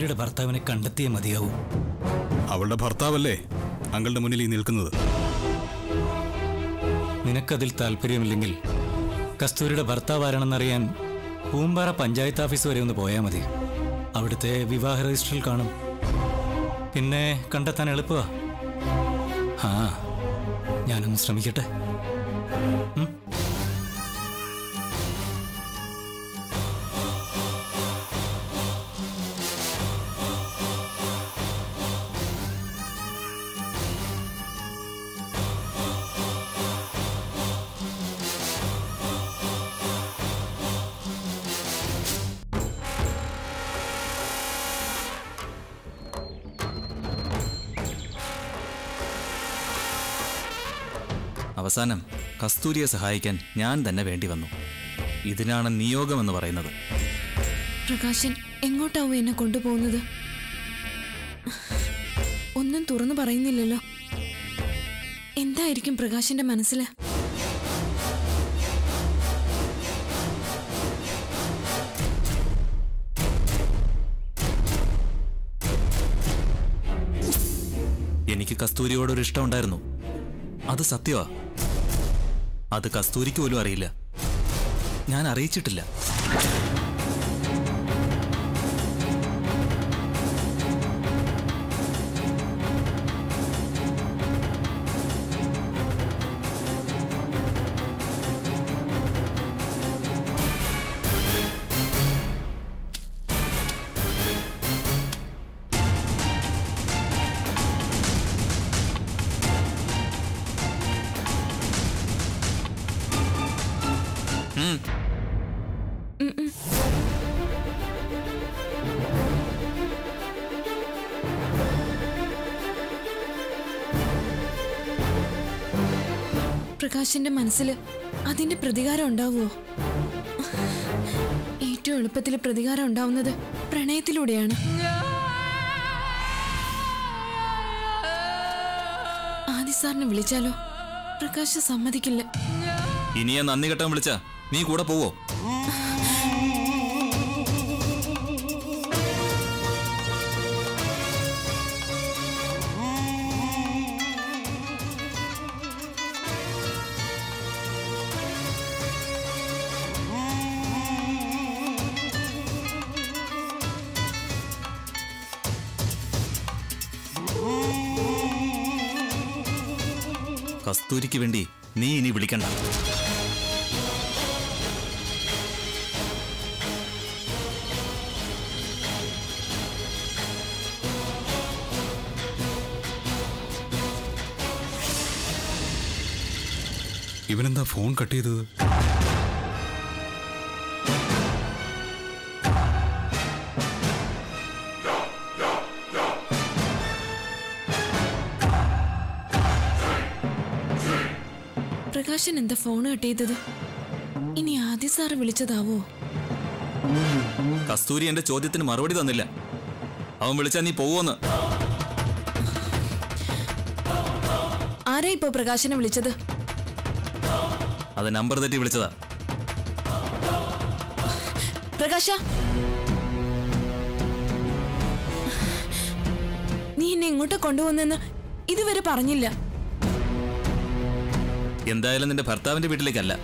കസ്തൂരിയുടെ ഭർത്താവിനെ കണ്ടെത്തിയേ മതിയാവൂ അവളുടെ ഭർത്താവല്ലേ അങ്ങളുടെ മുന്നിൽ ഈ നിൽക്കുന്നത് നിനക്കതിൽ താല്പര്യമില്ലെങ്കിൽ കസ്തൂരിയുടെ ഭർത്താവ് ആരാണെന്നറിയാൻ പൂമ്പാറ പഞ്ചായത്ത് ഓഫീസ് വരെ ഒന്ന് പോയാൽ മതി അവിടുത്തെ വിവാഹ രജിസ്റ്ററിൽ കാണും പിന്നെ കണ്ടെത്താൻ എളുപ്പമാ ആ ഞാനൊന്ന് ശ്രമിക്കട്ടെ ഉം? അവസാനം കസ്തൂരിയെ സഹായിക്കാൻ ഞാൻ തന്നെ വേണ്ടി വന്നു ഇതിനാണ് നിയോഗമെന്ന് പറയുന്നത് പ്രകാശൻ എങ്ങോട്ടാവും എന്നെ കൊണ്ടുപോകുന്നത് ഒന്നും തുറന്നു പറയുന്നില്ലല്ലോ എന്തായിരിക്കും പ്രകാശന്റെ മനസ്സിൽ എനിക്ക് കസ്തൂരിയോടൊരു ഇഷ്ടമുണ്ടായിരുന്നു അത് സത്യമാ അത് കസ്തൂരിക്ക് പോലും അറിയില്ല ഞാൻ അറിയിച്ചിട്ടില്ല പ്രകാശന്റെ മനസ്സിൽ അതിന്റെ പ്രതികാരം ഉണ്ടാവുമോ ഏറ്റവും എളുപ്പത്തിൽ പ്രതികാരം ഉണ്ടാവുന്നത് പ്രണയത്തിലൂടെയാണ് ആദി സാറിനെ വിളിച്ചാലോ പ്രകാശ് സമ്മതിക്കില്ല ഇനിയെ നന്ദി കെട്ടാൻ വിളിച്ച നീ കൂടെ പോവോ കസ്തൂരിക്ക് വേണ്ടി നീ ഇനി വിളിക്കണ്ട ഇവനെന്താ ഫോൺ കട്ട് ചെയ്തത് പ്രകാശൻ എന്താ ഫോൺ കട്ടിയത് ഇനി ആദി സാറ് വിളിച്ചതാവോ കസ്തൂരി എന്റെ ചോദ്യത്തിന് മറുപടി തന്നില്ല അവൻ വിളിച്ചാ നീ പോവോന്ന് ആരാ ഇപ്പോ പ്രകാശനെ വിളിച്ചത് അത് നമ്പർ തെറ്റി വിളിച്ചതാ പ്രകാശ നീ എന്നെ ഇങ്ങോട്ട് കൊണ്ടുവന്നെന്ന് ഇതുവരെ പറഞ്ഞില്ല എന്തായാലും നിന്റെ ഭർത്താവിന്റെ വീട്ടിലേക്കല്ല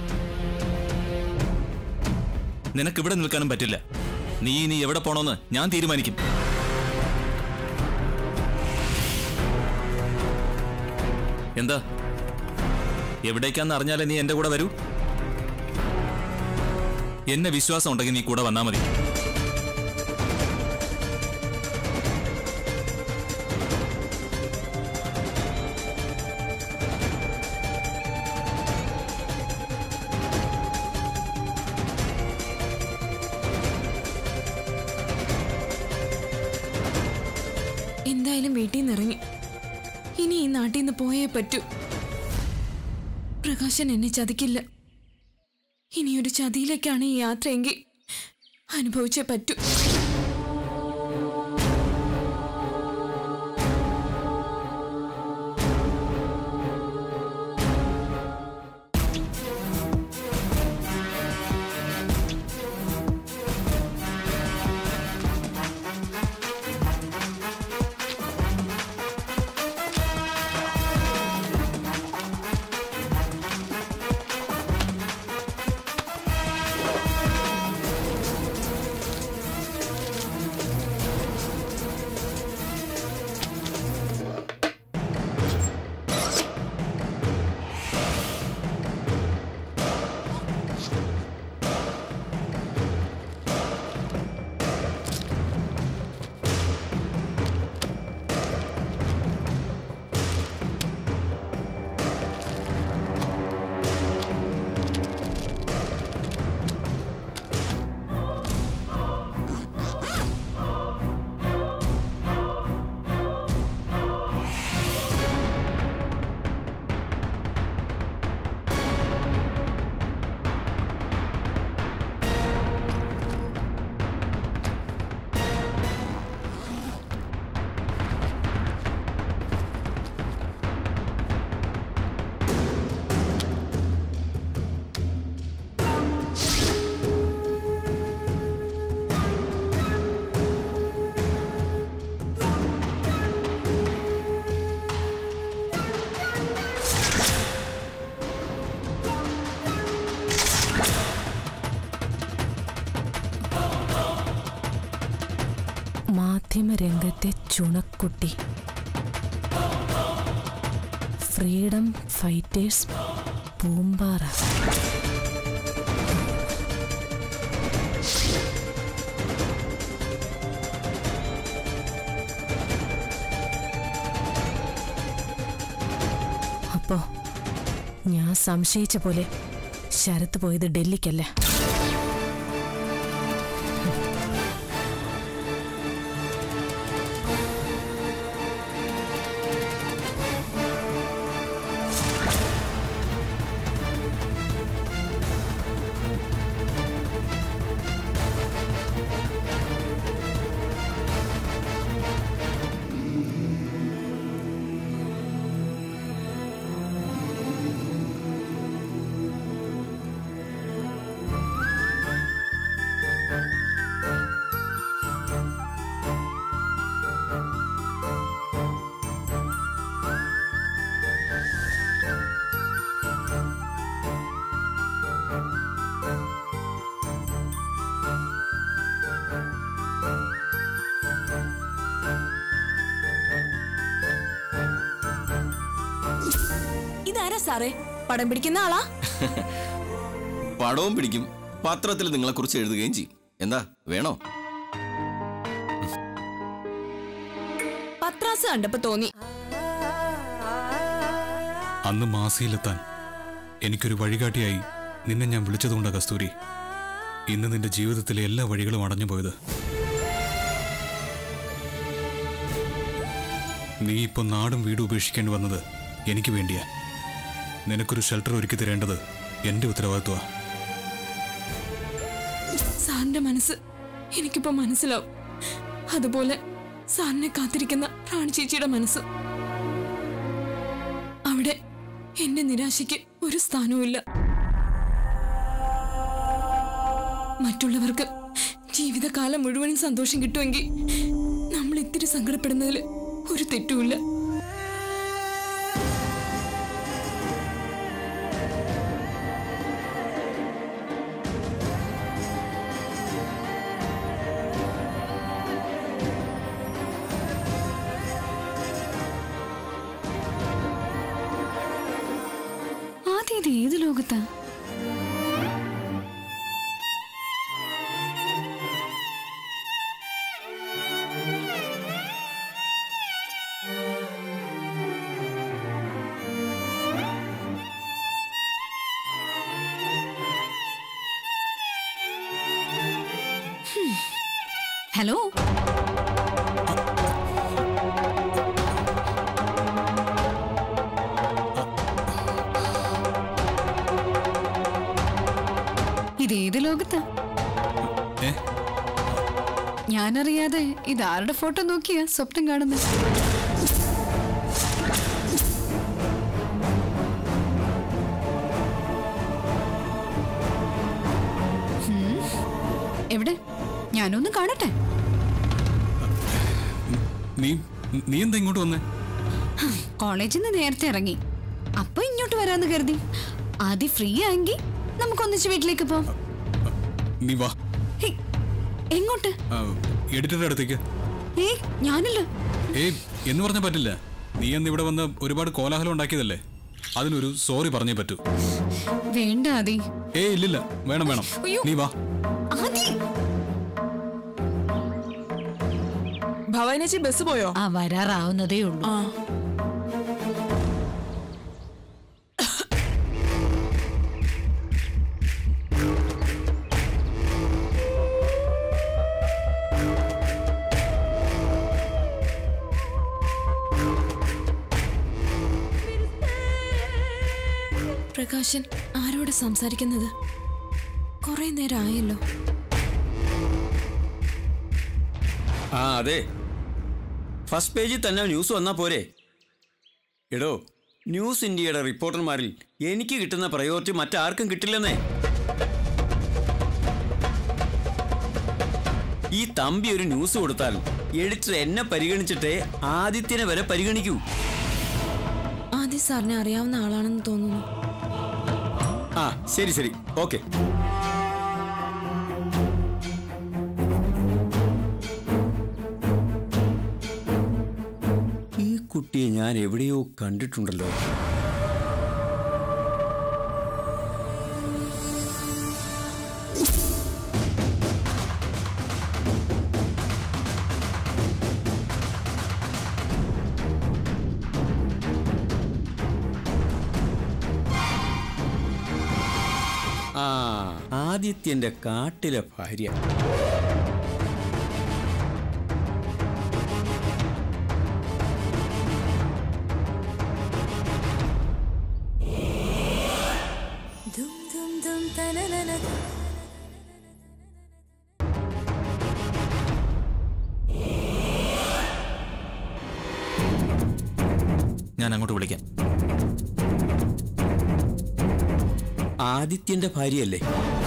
നിനക്ക് ഇവിടെ നിൽക്കാനും പറ്റില്ല നീ ഇനി എവിടെ പോണോന്ന് ഞാൻ തീരുമാനിക്കും എന്താ എവിടേക്കാന്ന് അറിഞ്ഞാലേ നീ എന്റെ കൂടെ വരൂ എന്നെ വിശ്വാസം ഉണ്ടെങ്കിൽ നീ കൂടെ വന്നാ മതി എന്തായാലും വീട്ടിൽ നിന്ന് ഇറങ്ങി ഇനി ഈ നാട്ടിൽ നിന്ന് പോയേ പറ്റൂ പ്രകാശൻ എന്നെ ചതിക്കില്ല ഇനിയൊരു ചതിയിലേക്കാണ് ഈ യാത്രയെങ്കിൽ അനുഭവിച്ചേ പറ്റൂ ചുണക്കുട്ടി ഫ്രീഡം ഫൈറ്റേഴ്സ് പൂമ്പാറ അപ്പോ ഞാൻ സംശയിച്ച പോലെ ശരത്ത് പോയത് ഡൽഹിക്കല്ല ഇതാരാ സാറേ പടം പിടിക്കുന്ന ആളാ പടവും പിടിക്കും പത്രത്തിൽ നിങ്ങളെക്കുറിച്ച് എഴുതുകയും ചെയ്യും എന്താ വേണോ പത്രാസ് കണ്ടപ്പോ തോന്നി അന്ന് മാസിയിലെത്താൻ എനിക്കൊരു വഴികാട്ടിയായി നിന്നെ ഞാൻ വിളിച്ചതുകൊണ്ടാ കസ്തൂരി ഇന്ന് നിന്റെ ജീവിതത്തിലെ എല്ലാ വഴികളും അടഞ്ഞു പോയത് നീ ഇപ്പൊ നാടും വീടും ഉപേക്ഷിക്കേണ്ടി വന്നത് എനിക്ക് വേണ്ടിയാ നിനക്കൊരു ഷെൽട്ടർ ഒരുക്കി തരേണ്ടത് എന്റെ ഉത്തരവാദിത്വമാ സാറിന്റെ മനസ്സ് എനിക്കിപ്പോ മനസ്സിലാവും അതുപോലെ സാറിനെ കാത്തിരിക്കുന്ന റാണി ചേച്ചിയുടെ മനസ്സ് അവിടെ എന്റെ നിരാശയ്ക്ക് ഒരു സ്ഥാനവുമില്ല മറ്റുള്ളവർക്ക് ജീവിതകാലം മുഴുവനും സന്തോഷം കിട്ടുമെങ്കിൽ നമ്മൾ ഇത്തിരി സങ്കടപ്പെടുന്നതിൽ ഒരു തെറ്റുമില്ല ആദ്യം ഇത് ഏത് ലോകത്താ ഹും. ഹലോ ഇത് ഏത് ലോകത്താ ഏ ഞാനറിയാതെ ഇത് ആരുടെ ഫോട്ടോ നോക്കിയാ സ്വപ്നം കാണുന്നത് ഉം. എവിടെ ഞാനൊന്ന് കാണട്ടെ നീ നീ എന്താ ഇങ്ങോട്ട് വന്നേ കോളേജിൽ നിന്ന് നേരത്തെ ഇറങ്ങി അപ്പൊ ഇങ്ങോട്ട് വരാന്ന് കരുതി ആദ്യം ഫ്രീ ആയെങ്കിൽ നമുക്കൊന്നിച്ച് വീട്ടിലേക്ക് പോവാം നീ വാ ഹേയ്, എങ്ങോട്ട് ആ, എഡിറ്ററുടെ അടുത്തേക്ക് ഏയ് ഞാനില്ല ഏയ് എന്ന് പറഞ്ഞാൽ പറ്റില്ല നീ അന്ന് ഇവിടെ വന്ന് ഒരുപാട് കോലാഹലം ഉണ്ടാക്കിയതല്ലേ അതിനൊരു സോറി പറഞ്ഞേ പറ്റൂ വേണ്ട ആദി ഏയ് ഇല്ലില്ല വേണം വേണം അയ്യോ. നീ വാ ആദി ഭവാനേച്ചി ബസ് പോയോ ആ വരാറാവുന്നതേ ഉള്ളൂ ആ പ്രകാശൻ ആരോട് സംസാരിക്കുന്നത് കുറെ നേരം ആയല്ലോ ആ അതെ ഫസ്റ്റ് പേജിൽ തന്നെ ന്യൂസ് വന്നാ പോരെ എടോ ന്യൂസ് ഇന്ത്യയുടെ റിപ്പോർട്ടർമാരിൽ എനിക്ക് കിട്ടുന്ന പ്രയോറിറ്റി മറ്റാർക്കും കിട്ടില്ലെന്നേ ഈ തമ്പി ഒരു ന്യൂസ് കൊടുത്താൽ എഡിറ്റർ എന്നെ പരിഗണിച്ചിട്ടേ ആദിത്യനെ വരെ പരിഗണിക്കൂ ആദ്യ സാറിനെ അറിയാവുന്ന ആളാണെന്ന് തോന്നുന്നു ആ ശരി ശരി ഓക്കെ കുട്ടിയെ ഞാൻ എവിടെയോ കണ്ടിട്ടുണ്ടല്ലോ ആ ആദിത്യന്റെ കാട്ടിലെ ഭാര്യ ഞാൻ അങ്ങോട്ട് വിളിക്കാം ആദിത്യന്റെ ഭാര്യയല്ലേ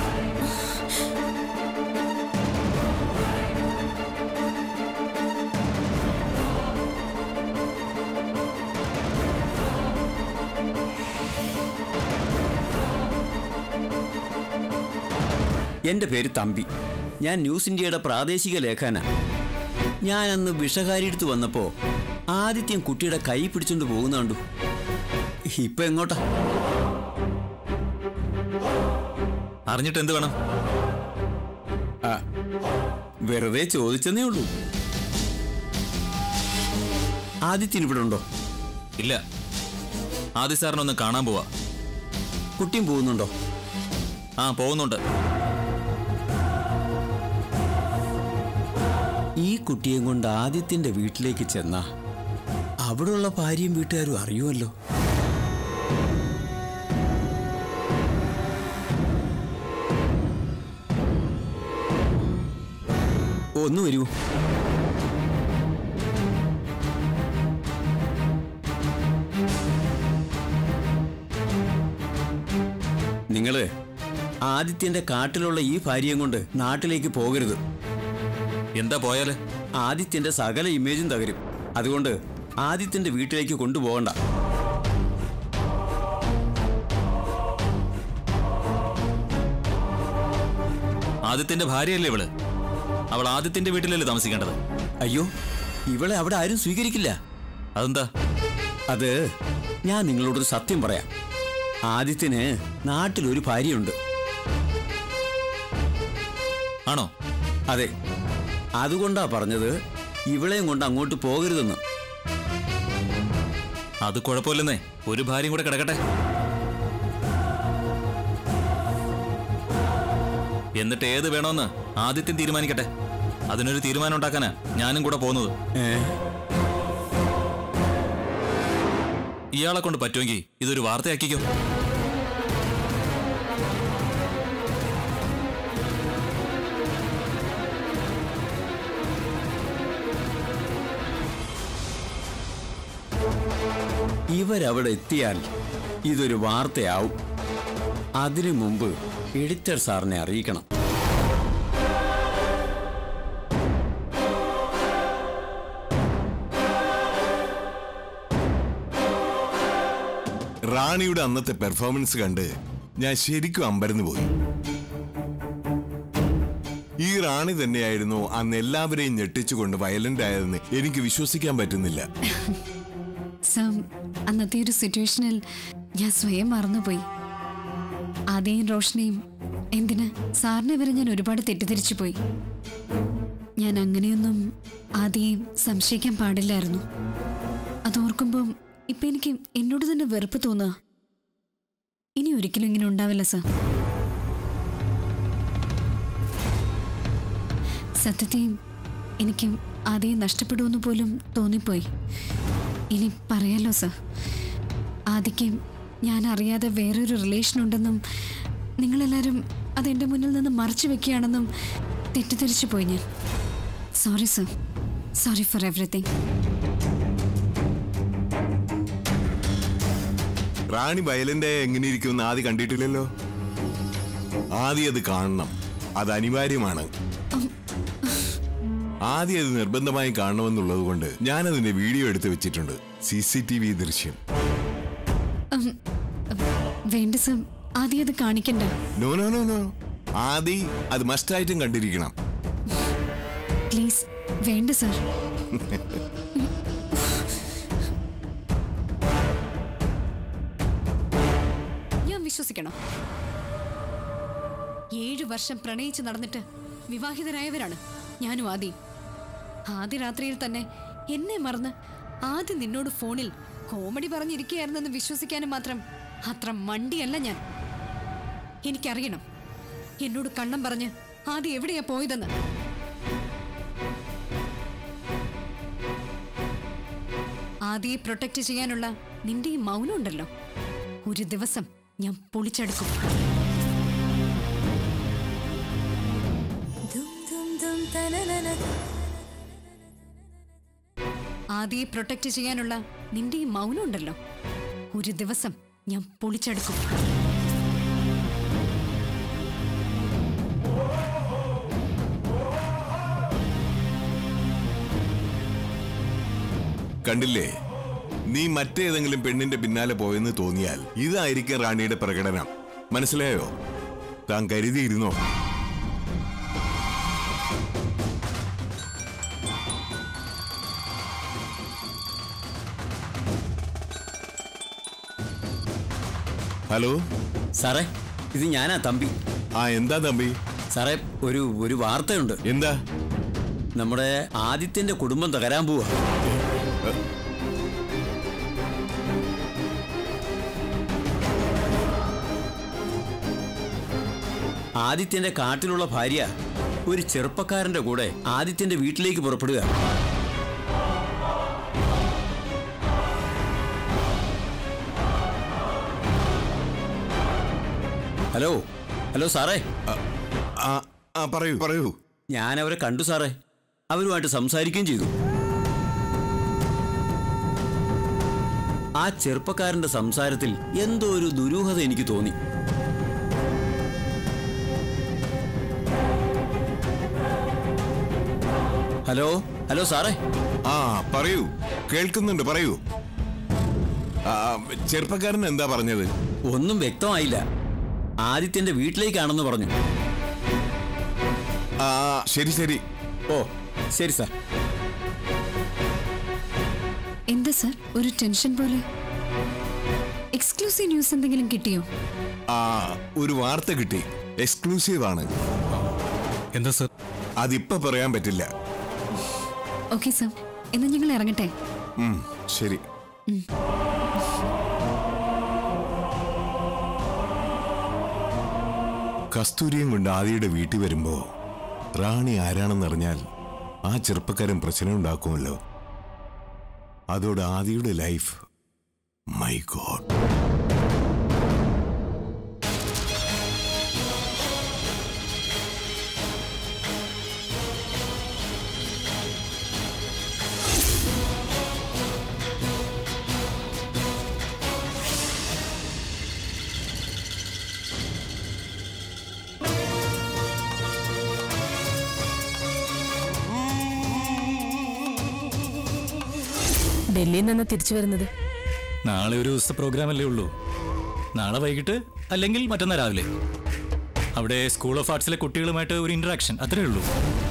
എൻ്റെ പേര് തമ്പി ഞാൻ ന്യൂസ് ഇന്ത്യയുടെ പ്രാദേശിക ലേഖന ഞാൻ അന്ന് വിഷകാരിയെടുത്ത് വന്നപ്പോ ആദിത്യം കുട്ടിയുടെ കൈ പിടിച്ചോണ്ട് പോകുന്ന കണ്ടു ഇപ്പൊ എങ്ങോട്ടാ അറിഞ്ഞിട്ട് എന്ത് വേണം ആ, വെറുതെ ചോദിച്ചെന്നേ ഉള്ളൂ ആദിത്യൻ ഇവിടെ ഉണ്ടോ ഇല്ല ആദി സാറിനൊന്ന് കാണാൻ പോവാ കുട്ടിയും പോകുന്നുണ്ടോ ആ പോകുന്നുണ്ട് ഈ കുട്ടിയും കൊണ്ട് ആദിത്യന്റെ വീട്ടിലേക്ക് ചെന്നാ അവിടെയുള്ള ഭാര്യയും വീട്ടുകാരും അറിയുമല്ലോ ഒന്ന് വരൂ നിങ്ങള് ആദിത്യന്റെ കാട്ടിലുള്ള ഈ ഭാര്യയും കൊണ്ട് നാട്ടിലേക്ക് പോകരുത് എന്താ പോയാല് ആദിത്യന്റെ സകല ഇമേജും തകരും അതുകൊണ്ട് ആദിത്യന്റെ വീട്ടിലേക്ക് കൊണ്ടുപോകണ്ട ആദിത്യന്റെ ഭാര്യയല്ലേ ഇവള് അവൾ ആദിത്യന്റെ വീട്ടിലല്ലേ താമസിക്കേണ്ടത് അയ്യോ ഇവളെ അവിടെ ആരും സ്വീകരിക്കില്ല അതെന്താ അത് ഞാൻ നിങ്ങളോടൊരു സത്യം പറയാം ആദിത്യന് നാട്ടിലൊരു ഭാര്യയുണ്ട് ആണോ അതെ അതുകൊണ്ടാ പറഞ്ഞത് ഇവളെയും കൊണ്ട് അങ്ങോട്ട് പോകരുതെന്ന് അത് കുഴപ്പമില്ലെന്നേ ഒരു ഭാര്യയും കൂടെ കിടക്കട്ടെ എന്നിട്ട് ഏത് വേണമെന്ന് ആദിത്യം തീരുമാനിക്കട്ടെ അതിനൊരു തീരുമാനം ഉണ്ടാക്കാനാ ഞാനും കൂടെ പോകുന്നത് ഏ ഇയാളെ കൊണ്ട് പറ്റുമെങ്കിൽ ഇതൊരു വാർത്തയാക്കിക്കോ ഇവരവിടെ എത്തിയാൽ ഇതൊരു വാർത്തയാവും അതിനു മുമ്പ് എഡിറ്റർ സാറിനെ അറിയിക്കണം റാണിയുടെ അന്നത്തെ പെർഫോമൻസ് കണ്ട് ഞാൻ ശരിക്കും അമ്പരന്ന് പോയി ഈ റാണി തന്നെയായിരുന്നു അന്ന് എല്ലാവരെയും ഞെട്ടിച്ചുകൊണ്ട് വയലന്റ് ആയതെന്ന് എനിക്ക് വിശ്വസിക്കാൻ പറ്റുന്നില്ല സം അന്നത്തെ ഒരു സിറ്റുവേഷനിൽ ഞാൻ സ്വയം മറന്നുപോയി ആദ്യം റോഷനെയും എന്തിന് സാറിനെ വരെ ഞാൻ ഒരുപാട് തെറ്റിദ്ധരിച്ചു പോയി ഞാൻ അങ്ങനെയൊന്നും ആദ്യം സംശയിക്കാൻ പാടില്ലായിരുന്നു അതോർക്കുമ്പോൾ ഇപ്പൊ എനിക്ക് എന്നോട് തന്നെ വെറുപ്പ് തോന്നുക ഇനി ഒരിക്കലും ഇങ്ങനെ ഉണ്ടാവില്ല സർ സത്യത്തെയും എനിക്ക് ആദ്യം നഷ്ടപ്പെടുമെന്ന് പോലും തോന്നിപ്പോയി ഇനി പറയാലോ സർ ആദിക്ക് ഞാൻ അറിയാതെ വേറൊരു റിലേഷൻ ഉണ്ടെന്നും നിങ്ങളെല്ലാവരും അതെൻ്റെ മുന്നിൽ നിന്ന് മറച്ചു വെക്കുകയാണെന്നും തെറ്റിദ്ധരിച്ചു പോയി ഞാൻ sorry sir sorry for everything Rani violent എങ്ങനെ ഇരിക്കുമെന്ന് ആദ്യം കണ്ടിട്ടില്ലല്ലോ ആദ്യം അത് കാണണം അത് അനിവാര്യമാണ് ആദ്യം അത് നിർബന്ധമായി കാണണമെന്നുള്ളത് കൊണ്ട് ഞാനതിന്റെ വീഡിയോ എടുത്ത് വെച്ചിട്ടുണ്ട് സി സി ടി വി ദൃശ്യം വേണ്ട സർ ആദ്യം അത് കാണിക്കണ്ട no no no no Aadi അത് മസ്റ്റായിട്ടും കണ്ടിരിക്കണം പ്ലീസ് വേണ്ട സർ വിശ്വസിക്കണം ഏഴു വർഷം പ്രണയിച്ച് നടന്നിട്ട് വിവാഹിതരായവരാണ് ഞാനും ആദി ആദ്യ രാത്രിയിൽ തന്നെ എന്നെ മറന്ന് ആദ്യം നിന്നോട് ഫോണിൽ കോമഡി പറഞ്ഞിരിക്കുകയായിരുന്നെന്ന് വിശ്വസിക്കാനും മാത്രം അത്ര മണ്ടിയല്ല ഞാൻ എനിക്കറിയണം എന്നോട് കണ്ണം പറഞ്ഞ് ആദ്യം എവിടെയാ പോയതെന്ന് ആദിയെ പ്രൊട്ടക്ട് ചെയ്യാനുള്ള നിന്റെ ഈ മൗനം ഉണ്ടല്ലോ ഒരു ദിവസം ഞാൻ പൊളിച്ചെടുക്കും ആദിയെ പ്രൊട്ടക്ട് ചെയ്യാനുള്ള നിന്റെ ഈ മൗനം ഉണ്ടല്ലോ ഒരു ദിവസം ഞാൻ പൊളിച്ചെടുക്കും കണ്ടില്ലേ നീ മറ്റേതെങ്കിലും പെണ്ണിന്റെ പിന്നാലെ പോയെന്ന് തോന്നിയാൽ ഇതായിരിക്കും റാണിയുടെ പ്രകടനം മനസ്സിലായോ താൻ കരുതിയിരുന്നോ ഹലോ സാറേ ഇത് ഞാനാ തമ്പി ആ എന്താ തമ്പി സാറേ ഒരു ഒരു വാർത്തയുണ്ട് എന്താ നമ്മുടെ ആദിത്യന്റെ കുടുംബം തകരാൻ പോവാ ആദിത്യന്റെ കാട്ടിലുള്ള ഭാര്യ ഒരു ചെറുപ്പക്കാരന്റെ കൂടെ ആദിത്യന്റെ വീട്ടിലേക്ക് പുറപ്പെടുക ഹലോ ഹലോ സാറേ ആ ആ പറയൂ പറയൂ ഞാൻ അവരെ കണ്ടു സാറേ അവരുമായിട്ട് സംസാരിക്കുകയും ചെയ്തു ആ ചെറുപ്പക്കാരന്റെ സംസാരത്തിൽ എന്തോ ഒരു ദുരൂഹത എനിക്ക് തോന്നി ഹലോ ഹലോ സാറേ ആ പറയൂ കേൾക്കുന്നുണ്ട് പറയൂ ആ, ചെറുപ്പക്കാരൻ എന്താ പറഞ്ഞത് ഒന്നും വ്യക്തമായില്ല ആദിത്യന്റെ വീട്ടിലേക്കാണെന്ന് പറഞ്ഞു ആ ശരി ശരി ഓ ശരി സാർ എന്താ സർ ഒരു ടെൻഷൻ പോലെ എക്സ്ക്ലൂസീവ് ന്യൂസ് എന്തെങ്കിലും കിട്ടിയോ ആ ഒരു വാർത്ത കിട്ടി എക്സ്ക്ലൂസീവ് ആണ് എന്താ സർ അതിപ്പോ പറയാൻ പറ്റില്ല ഓക്കെ സർ എന്നാ ഞങ്ങൾ ഇറങ്ങട്ടെ ഉം, ശരി കസ്തൂരിയും കൊണ്ട് ആദിയുടെ വീട്ടിൽ വരുമ്പോ റാണി ആരാണെന്നറിഞ്ഞാൽ ആ ചെറുപ്പക്കാരൻ പ്രശ്നം ഉണ്ടാക്കുമല്ലോ അതോടെ ആദിയുടെ ലൈഫ് മൈ ഗോഡ് ഡൽഹിയിൽ നിന്ന് തിരിച്ചു വരുന്നത് നാളെ ഒരു ദിവസത്തെ പ്രോഗ്രാം അല്ലേ ഉള്ളൂ നാളെ വൈകിട്ട് അല്ലെങ്കിൽ മറ്റന്നാൾ രാവിലെ അവിടെ സ്കൂൾ ഓഫ് ആർട്സിലെ കുട്ടികളുമായിട്ട് ഒരു ഇന്ററാക്ഷൻ അത്രേ ഉള്ളൂ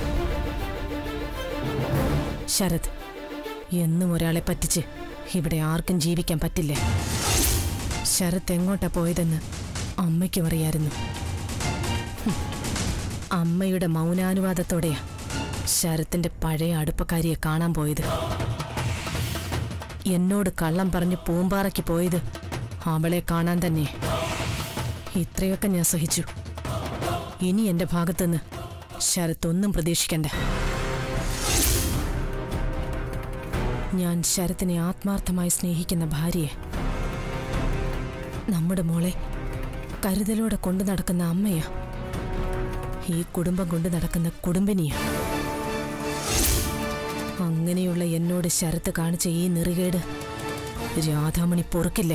ശരത് എന്നും ഒരാളെ പറ്റിച്ച് ഇവിടെ ആർക്കും ജീവിക്കാൻ പറ്റില്ല ശരത് എങ്ങോട്ടാ പോയതെന്ന് അമ്മയ്ക്കും അറിയായിരുന്നു ഹും. അമ്മയുടെ മൗനാനുവാദത്തോടെയാ ശരത്തിന്റെ പഴയ അടുപ്പക്കാരിയെ കാണാൻ പോയത് എന്നോട് കള്ളം പറഞ്ഞ് പൂമ്പാറയ്ക്ക് പോയത് അവളെ കാണാൻ തന്നെ ഇത്രയൊക്കെ ഞാൻ സഹിച്ചു ഇനി എന്റെ ഭാഗത്തുനിന്ന് ശരത് ഒന്നും പ്രതീക്ഷിക്കണ്ട ഞാൻ ശരത്തിനെ ആത്മാർത്ഥമായി സ്നേഹിക്കുന്ന ഭാര്യയെ നമ്മുടെ മോളെ കരുതലോടെ കൊണ്ടു നടക്കുന്ന അമ്മയാ ഈ കുടുംബം കൊണ്ടു നടക്കുന്ന കുടുംബിനിയാ അങ്ങനെയുള്ള എന്നോട് ശരത്ത് കാണിച്ച ഈ നെറികേട് രാധാമണി പൊറുക്കില്ല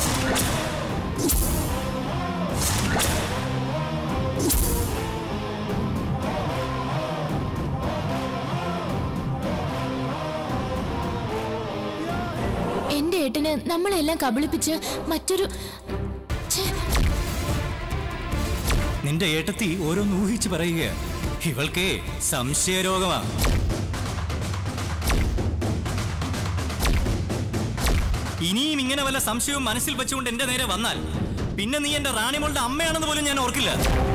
എന്റെ ഏട്ടന് നമ്മളെല്ലാം കബളിപ്പിച്ച് മറ്റൊരു ഛേ, നിന്റെ ഏട്ടത്തി ഓരോന്ന് ഊഹിച്ച് പറയുക ഇവൾക്ക് സംശയരോഗമാ ഇനിയും ഇങ്ങനെ വല്ല സംശയവും മനസ്സിൽ വെച്ചുകൊണ്ട് എന്റെ നേരെ വന്നാൽ പിന്നെ നീ എന്റെ റാണിമോളുടെ അമ്മയാണെന്ന് പോലും ഞാൻ ഓർക്കില്ല